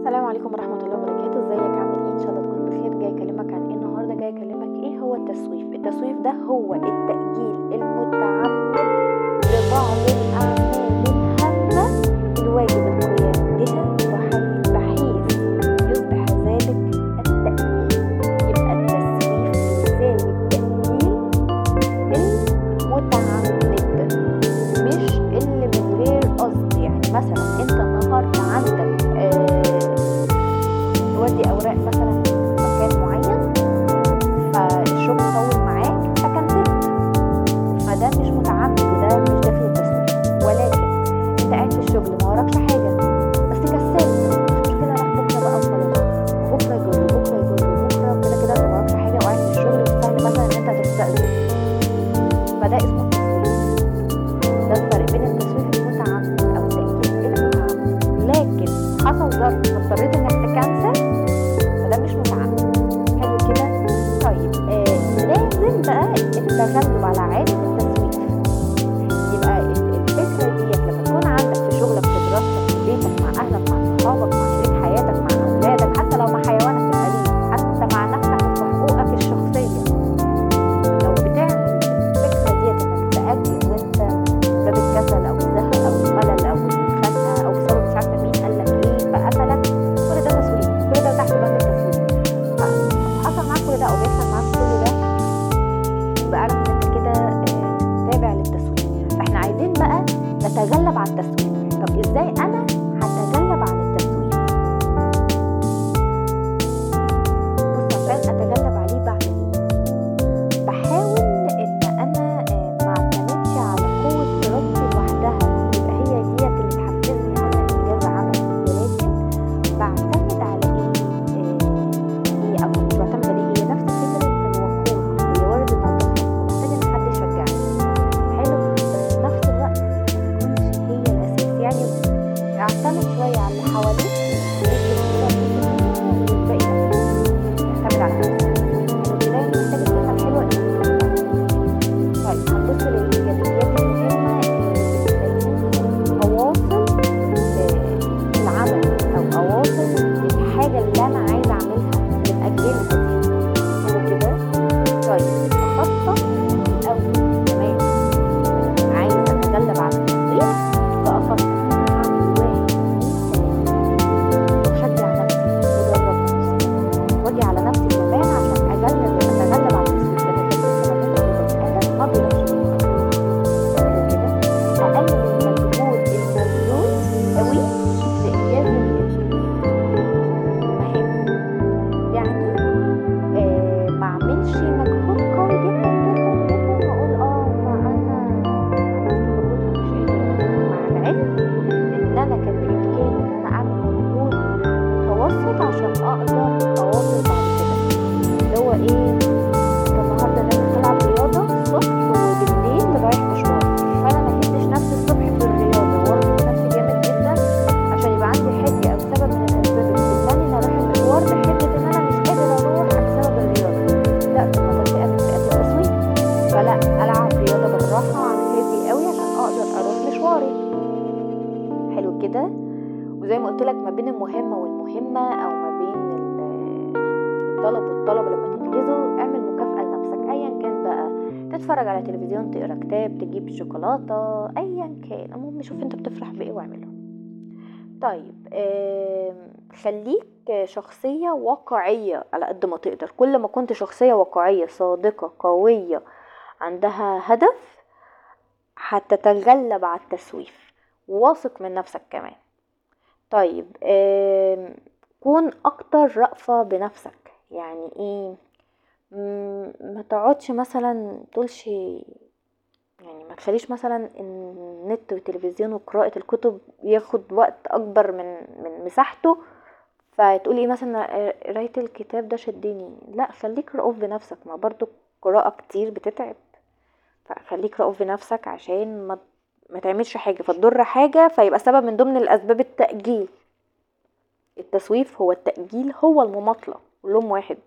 السلام عليكم ورحمة الله وبركاته ازيك عامل ايه ان شاء الله تكون بخير جاي اكلمك عن ايه النهارده جاي اكلمك ايه هو التسويف التسويف ده هو التأجيل المتعمد لبعض الأعمال الهامة الواجب القيام بها بحي- بحيث يصبح ذلك التأجيل يبقى التسويف يساوي التأجيل المتعمد مش اللي من غير قصد يعني مثلا انت النهارده عندك آه، تودي اوراق مثلا مكان معين فالشغل طول معاك فكنسلت فده مش متعمد وده مش داخل التسويف ولكن انت قاعد في الشغل ما وراكش حاجه بس كسلت مش مشكله راح بكره بقى وخلاص بكره يجر بكره يجر بكره كده كده انت ما وراكش حاجه وقاعد في الشغل والسهل مثلا ان انت تستأذن فده اسمه التسويف ده الفرق بين التسويف المتعمد او التأجيل المتعمد لكن حصل ظرف فاضطريت انك تكنسل فده مش متعمد حلو كده طيب آه لازم بقى التغلب على عادة التسويف يبقى ال- الفكرة ديت لما تكون عندك في شغلك في دراستك في بيتك مع اهلك مع صحابك مع شريك حياتك مع اولادك حتى لو مع حيوانك الاليف حتى مع نفسك وفي حقوقك الشخصية لو بتعمل الفكرة ديت انك تأجل وانت باب الكسل او الزهق او الملل او الخنقة او بسبب مش عارفة مين قال لك ايه فقفلك كل ده تسويف كل ده تحت بند التسويف فحصل معاك كل ده او بيحصل معاك كل ده يبقى اعرف ان انت كده آه، تابع للتسويف فاحنا عايزين بقى نتغلب على التسويف طب ازاي انا هتغلب عن التسويف بص عشان اتغلب عليه بعمل ايه بحاول ان انا آه، ما اعتمدش على قوة ارادتي لوحدها يبقى هي ديت اللي تحفزني على انجاز عمل ولكن بعتمد على ايه آه، هي او مش بعتمد على ايه هي نفس فكرة الوقود هي وارد انها تخلص ومحتاج ان حد يشجعني حلو بس في نفس الوقت ما تكونش هي الاساس يعني اعتمد شوية على اللي حواليك ويجي كده والباقي لا اعتمد على نفسك وتلاقي محتاج الكلمة الحلوة اللي بتقولها. طيب هنبص للإيجابيات المهمة اللي بتخليني أواصل في العمل أو أواصل الحاجة اللي أنا عايزة أعملها اللي مأجلها دي حلو كده طيب أخطط الأول كمان عايزة أتغلب على التسويف فأخطط هعمل واحد اتنين تلاتة وأشجع نفسي وأدرب نفسي واجي على نفسي كمان عشان أجلب أتغلب على التسويف لأن التسويف لما بيدخل البني آدم ما بيروحش منه حلو كده أقلل المجهود المبذول قوي لإنجاز المهم يعني آه ما اعملش مجهود قوي جدا جدا جدا واقول اه ما انا عملت مجهود فمش قادر مع العلم ان انا كان بامكاني ان انا اعمل مجهود متوسط عشان اقدر اواصل بعد كده اللي هو ايه انت النهارده نازل تلعب رياضه الصبح وبالليل رايح مشوار فانا ما هدش نفسي الصبح في الرياضه واربط نفسي جامد جدا عشان يبقى عندي حجه او سبب من الاسباب اللي تخليني ان اروح المشوار بحجه ان انا مش قادر اروح بسبب الرياضه لا طب ما ده فئه من فئات التسويف فلا العب رياضه بالراحه على هادي قوي عشان اقدر اروح مشواري حلو كده وزي ما قلت لك ما بين المهمه والمهمه او ما بين ال- الطلب والطلب لما تنجزه اعمل مكافأة لنفسك ايا كان بقى تتفرج على تلفزيون تقرا كتاب تجيب شوكولاتة ايا كان المهم شوف انت بتفرح بايه واعمله طيب آم، خليك شخصية واقعية على قد ما تقدر كل ما كنت شخصية واقعية صادقة قوية عندها هدف هتتغلب على التسويف واثق من نفسك كمان طيب آم، كون اكتر رأفة بنفسك يعني ايه مم، ما تقعدش مثلا تقولش يعني ما تخليش مثلا النت والتلفزيون وقراءة الكتب ياخد وقت اكبر من من مساحته فتقولي ايه مثلا قراية الكتاب ده شدني لا خليك رؤوف بنفسك ما برضو قراءة كتير بتتعب فخليك رؤوف بنفسك عشان ما ما تعملش حاجة فتضر حاجة فيبقى سبب من ضمن الأسباب التأجيل التسويف هو التأجيل هو المماطلة كلهم واحد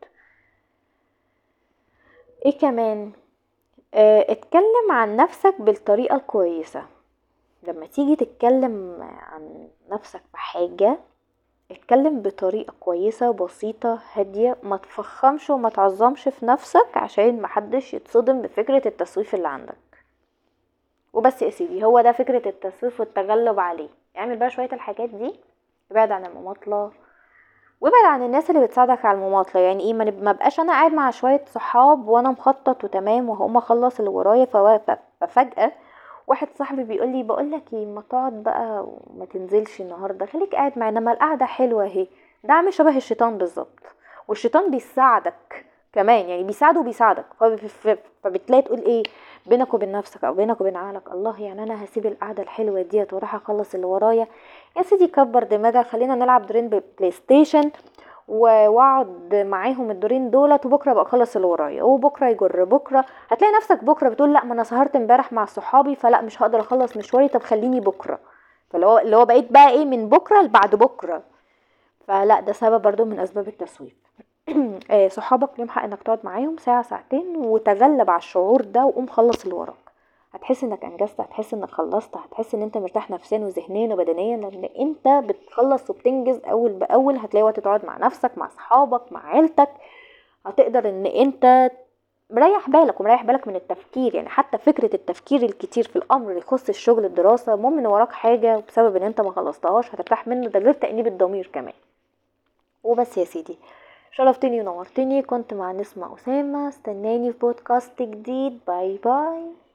ايه كمان اه اتكلم عن نفسك بالطريقة الكويسة لما تيجي تتكلم عن نفسك بحاجة اتكلم بطريقة كويسة بسيطة هادية ما تفخمش وما تعظمش في نفسك عشان محدش يتصدم بفكرة التسويف اللي عندك وبس يا سيدي هو ده فكرة التسويف والتغلب عليه اعمل بقى شوية الحاجات دي ابعد عن المماطلة وابعد عن الناس اللي بتساعدك على المماطلة يعني ايه ما بقاش انا قاعد مع شوية صحاب وانا مخطط وتمام وهقوم اخلص اللي ورايا ففجأة واحد صاحبي بيقول لي بقول لك ايه ما تقعد بقى وما تنزلش النهارده خليك قاعد معانا ما القعده حلوه اهي ده عامل شبه الشيطان بالظبط والشيطان بيساعدك كمان يعني بيساعده وبيساعدك فبتلاقي تقول ايه بينك وبين نفسك او بينك وبين عقلك الله يعني انا هسيب القعده الحلوه ديت واروح اخلص اللي ورايا يا سيدي كبر دماغك خلينا نلعب دورين بلاي ستيشن واقعد معاهم الدورين دولت وبكره بقى اخلص اللي ورايا وبكره يجر بكره هتلاقي نفسك بكره بتقول لا ما انا سهرت امبارح مع صحابي فلا مش هقدر اخلص مشواري طب خليني بكره فاللي هو اللي هو بقيت بقى ايه من بكره لبعد بكره فلا ده سبب برضو من اسباب التسويف آه، صحابك ليهم حق انك تقعد معاهم ساعه ساعتين وتغلب على الشعور ده وقوم خلص اللي وراك هتحس انك انجزت هتحس انك خلصت هتحس ان انت مرتاح نفسيا وذهنيا وبدنيا لان انت بتخلص وبتنجز اول باول هتلاقي وقت تقعد مع نفسك مع اصحابك مع عيلتك هتقدر ان انت مريح بالك ومريح بالك من التفكير يعني حتى فكرة التفكير الكتير في الأمر اللي يخص الشغل الدراسة المهم إن وراك حاجة بسبب إن أنت ما خلصتهاش هترتاح منه ده غير تأنيب الضمير كمان وبس يا سيدي شرفتني ونورتني كنت مع نسمة أسامة استناني في بودكاست جديد باي باي